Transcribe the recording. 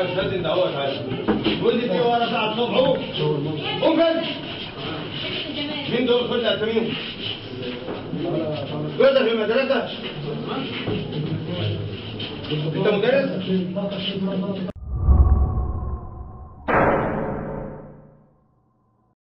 استاذن ده هو تعالى واللي فيه ورا ساعة الصبح اهو ممكن مين دول خد اساميهم جوزك في المدرسة انت مدرس